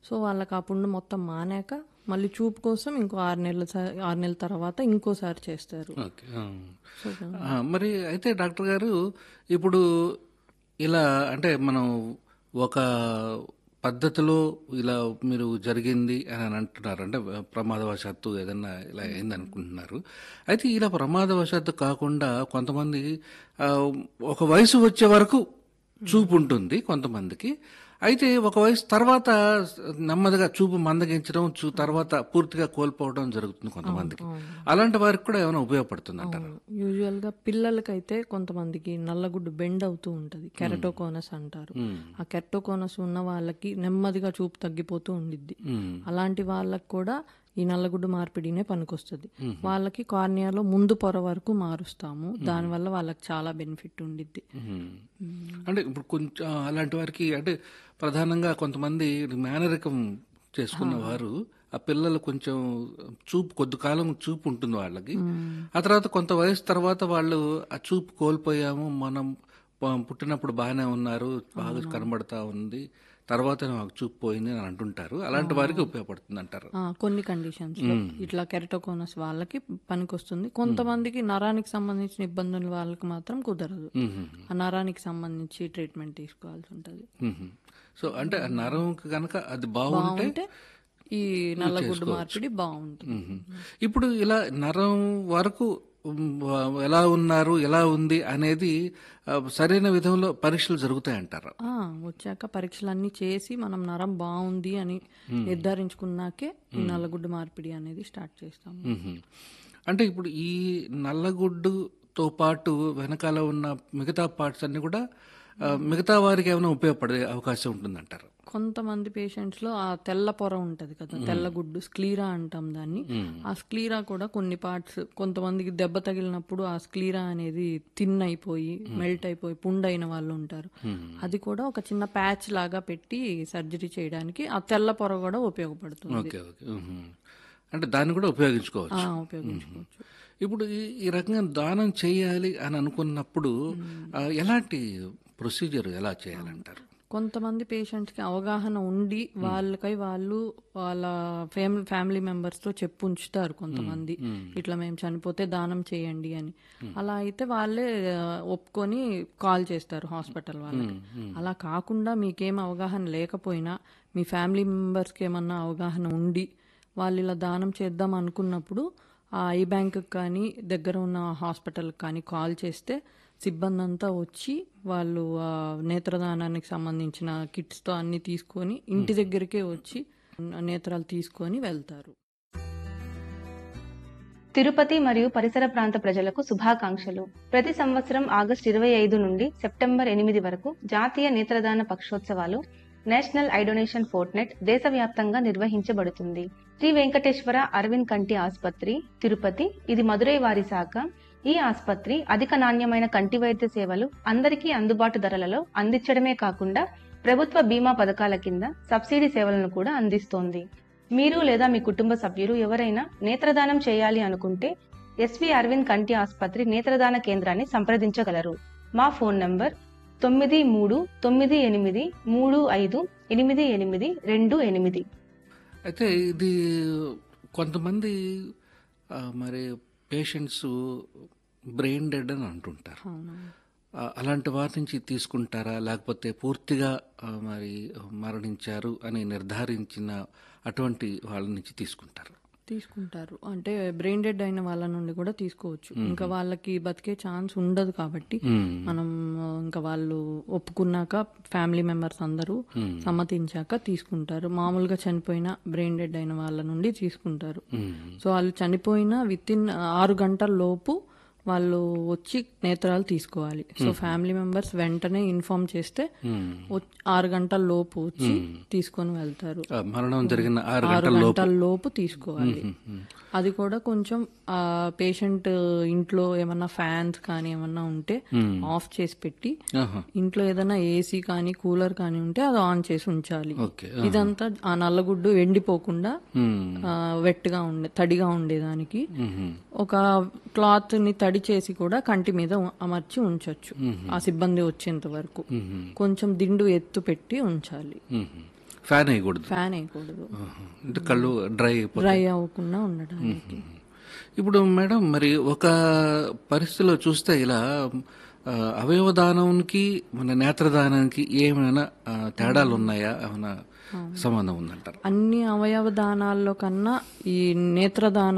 So వాళ్ళకి ఆ పుండు మొత్తం మానాక మళ్ళీ చూపు కోసం ఇంకో ఆరు నెలల స- ఆరు నెలల తర్వాత ఇంకోసారి చేస్తారు ఓకే ఆ. ఆ, మరి అయితే డాక్టర్ గారు ఇప్పుడు ఇలా అంటే మనం ఒక పద్ధతిలో ఇలా మీరు జరిగింది అని అని అంటున్నారు అంటే ప్రమాదవశాత్తు ఏదన్నా ఇలా అయింది అనుకుంటున్నారు అయితే ఇలా ప్రమాదవశాత్తు కాకుండా కొంతమంది ఆ, ఒక వయసు వచ్చే వరకు చూపు ఉంటుంది కొంతమందికి అయితే ఒక వయసు తర్వాత నెమ్మదిగా చూపు మందగించడం చూ తర్వాత పూర్తిగా కోల్పోవడం జరుగుతుంది కొంతమందికి అలాంటి వారికి కూడా ఏమైనా ఉపయోగపడుతుంది అంటారు యూజువల్ గా పిల్లలకైతే కొంతమందికి నల్లగుడ్డు బెండ్ అవుతూ ఉంటది కెరటోకోనస్ అంటారు ఆ కెరటోకోనస్ ఉన్న వాళ్ళకి నెమ్మదిగా చూపు తగ్గిపోతూ ఉండిద్ది అలాంటి వాళ్ళకి కూడా ఈ నల్లగుడ్డు మార్పిడినే పనికొస్తుంది వాళ్ళకి కార్నియాలో ముందు పొర వరకు మారుస్తాము దానివల్ల వాళ్ళకి చాలా బెనిఫిట్ ఉండిద్ది అంటే ఇప్పుడు కొంచెం అలాంటి వారికి అంటే ప్రధానంగా కొంతమంది మేనరికం చేసుకున్న వారు ఆ పిల్లలు కొంచెం చూపు కొద్ది కాలం చూపు ఉంటుంది వాళ్ళకి ఆ తర్వాత కొంత వయసు తర్వాత వాళ్ళు ఆ చూపు కోల్పోయాము మనం ప- పుట్టినప్పుడు బాగానే ఉన్నారు బాగా కనబడతా ఉంది తర్వాత మాకు చూపు పోయింది అని అంటుంటారు అలాంటి వారికి ఉపయోగపడుతుంది అంటారు ఆ, కొన్ని కండిషన్స్ లో ఇట్లా కెరటోకోనస్ వాళ్ళకి పనికొస్తుంది కొంతమందికి నరానికి సంబంధించిన ఇబ్బందుల వాళ్ళకి మాత్రం కుదరదు ఆ నరానికి సంబంధించి ట్రీట్మెంట్ తీసుకోవాల్సి ఉంటది మ్మ్. సో అంటే ఆ నరంకి కనుక అది బాగుంటే అంటే ఈ నల్లగుడ్డు మార్పిడి బాగుంటుంది మ్మ్. ఇప్పుడు ఇలా నరం వరకు ఉమ్, వా- ఎలా ఉన్నారు ఎలా ఉంది అనేది ఆ, సరైన విధంలో పరీక్షలు జరుగుతాయి అంటారు ఆ, వచ్చాక పరీక్షలన్నీ చేసి మనం నరం బాగుంది అని నిర్ధారించుకున్నాకే ఈ నల్లగుడ్డు మార్పిడి అనేది స్టార్ట్ చేస్తాము మ్మ్. అంటే ఇప్పుడు ఈ నల్లగుడ్డుతో పాటు వెనకాల ఉన్న మిగతా పార్ట్స్ అన్ని కూడా ఆ, మిగతా వారికి ఏమైనా ఉపయోగపడే అవకాశం ఉంటుందంటారు కొంతమంది పేషెంట్స్ లో ఆ తెల్ల పొర ఉంటది కదా తెల్ల గుడ్డు స్క్లీరా అంటాం దాన్ని ఆ స్క్లీరా కూడా కొన్ని పార్ట్స్ కొంతమందికి దెబ్బ తగిలినప్పుడు ఆ స్క్లీరా అనేది థిన్ అయిపోయి మెల్ట్ అయిపోయి పుండ్ అయిన వాళ్ళు ఉంటారు అది కూడా ఒక చిన్న ప్యాచ్ లాగా పెట్టి సర్జరీ చేయడానికి ఆ తెల్ల పొర కూడా ఉపయోగపడుతుంది ఓకే ఓకే మ్మ్. అంటే దాన్ని కూడా ఉపయోగించుకోవచ్చు ఆ, ఉపయోగించుకోవచ్చు ఇప్పుడు ఈ- ఈ రకంగా దానం చేయాలి అని అనుకున్నప్పుడు ఆ, ఎలాంటి ప్రొసీజర్ ఎలా చేయాలంటారు కొంతమంది పేషెంట్స్ కి అవగాహన ఉండి వాళ్ళకై వాళ్ళు వాళ్ళ ఫ్యామిలీ ఫ్యామిలీ మెంబర్స్ తో చెప్పు ఉంచుతారు కొంతమంది ఇట్లా మేము చనిపోతే దానం చేయండి అని అలా అయితే వాళ్ళే ఆ, ఒప్పుకొని కాల్ చేస్తారు హాస్పిటల్ వాళ్ళకి అలా కాకుండా మీకేం అవగాహన లేకపోయినా మీ ఫ్యామిలీ మెంబర్స్ కి ఏమన్నా అవగాహన ఉండి వాళ్ళు ఇలా దానం చేద్దాం అనుకున్నప్పుడు ఆ ఐ బ్యాంక్ కానీ దగ్గర ఉన్న హాస్పిటల్ కానీ కాల్ చేస్తే సిబ్బంది అంతా వచ్చి వాళ్ళు ఆ నేత్రదానానికి సంబంధించిన కిట్స్ తో అన్ని తీసుకొని ఇంటి దగ్గరికే వచ్చి నేత్రాలు తీసుకొని వెళ్తారు తిరుపతి మరియు పరిసర ప్రాంత ప్రజలకు శుభాకాంక్షలు ప్రతి సంవత్సరం ఆగస్టు ఇరవై ఐదు నుండి సెప్టెంబర్ ఎనిమిది వరకు జాతీయ నేత్రదాన పక్షోత్సవాలు నేషనల్ ఐడొనేషన్ ఫోర్ట్నెట్ దేశవ్యాప్తంగా నిర్వహించబడుతుంది శ్రీ వెంకటేశ్వర అరవింద్ కంటి ఆసుపత్రి తిరుపతి ఇది మదురై వారి శాఖ ఈ ఆసుపత్రి అధిక నాణ్యమైన కంటి వైద్య సేవలు అందరికీ అందుబాటు ధరలలో అందించడమే కాకుండా ప్రభుత్వ బీమా పథకాల కింద సబ్సిడీ సేవలను కూడా అందిస్తోంది మీరు లేదా మీ కుటుంబ సభ్యులు ఎవరైనా నేత్రదానం చేయాలి అనుకుంటే ఎస్వి అరవింద్ కంటి ఆసుపత్రి నేత్రదాన కేంద్రాన్ని సంప్రదించగలరు మా ఫోన్ నంబర్ తొమ్మిది మూడు తొమ్మిది ఎనిమిది మూడు ఐదు ఎనిమిది ఎనిమిది రెండు ఎనిమిది అయితే ఇది కొంతమంది ఆ, మరి పేషెంట్స్ బ్రెయిన్ డెడ్ అని అంటుంటారు ఆ, అలాంటి వారి నుంచి తీసుకుంటారా లేకపోతే పూర్తిగా ఆ, మరి మరణించారు అని నిర్ధారించిన అటువంటి వాళ్ళ నుంచి తీసుకుంటారు తీసుకుంటారు అంటే బ్రెయిన్ డెడ్ అయిన వాళ్ళ నుండి కూడా తీసుకోవచ్చు ఇంకా వాళ్ళకి బతికే ఛాన్స్ ఉండదు కాబట్టి మనం ఆ, ఇంకా వాళ్ళు ఒప్పుకున్నాక ఫ్యామిలీ మెంబర్స్ అందరూ సమ్మతించాక తీసుకుంటారు మామూలుగా చనిపోయిన బ్రెయిన్ డెడ్ అయిన వాళ్ళ నుండి తీసుకుంటారు సో వాళ్ళు చనిపోయిన విత్ ఇన్ ఆరు గంటల లోపు వాళ్ళు వచ్చి నేత్రాలు తీసుకోవాలి సో ఫ్యామిలీ మెంబర్స్ వెంటనే ఇన్ఫార్మ్ చేస్తే వచ్- ఆరు గంటల లోపు వచ్చి తీసుకొని వెళ్తారు ఆ, మరణం జరిగిన ఆరు ఆరు గంటల లోపు గంటల లోపు తీసుకోవాలి అది కూడా కొంచెం ఆ పేషెంట్ ఇంట్లో ఏమన్నా ఫ్యాన్స్ కానీ ఏమన్నా ఉంటే ఆఫ్ చేసి పెట్టి ఆహా. ఇంట్లో ఏదైనా ఏసీ కానీ కూలర్ కానీ ఉంటే అది ఆన్ చేసి ఉంచాలి ఓకే ఇదంతా ఆ నల్లగుడ్డు ఎండిపోకుండా మ్మ్. ఆ, వెట్గా ఉండే తడిగా ఉండేదానికి మ్మ్. ఒక క్లాత్ ని తడి చేసి కూడా కంటి మీద ఉ- అమర్చి ఉంచొచ్చు ఆ సిబ్బంది వచ్చేంత వరకు కొంచెం దిండు ఎత్తు పెట్టి ఉంచాలి మ్మ్. ఫ్యాన్ వేయకూడదు ఫ్యాన్ వేయకూడదు ఆహా. అంటే కళ్ళు డ్రై అయిపోతాయి డ్రై అవ్వకుండా ఉండడానికి ఇప్పుడు మేడం మరి ఒక పరిస్థితిలో చూస్తే ఇలా ఆ, అవయవ దానానికి మన నేత్రదానానికి ఏమైనా ఆ, తేడాలు ఉన్నాయా ఏమైనా సంబంధం ఉందంటారు అన్ని అవయవ దానాల్లో కన్నా ఈ నేత్రదానం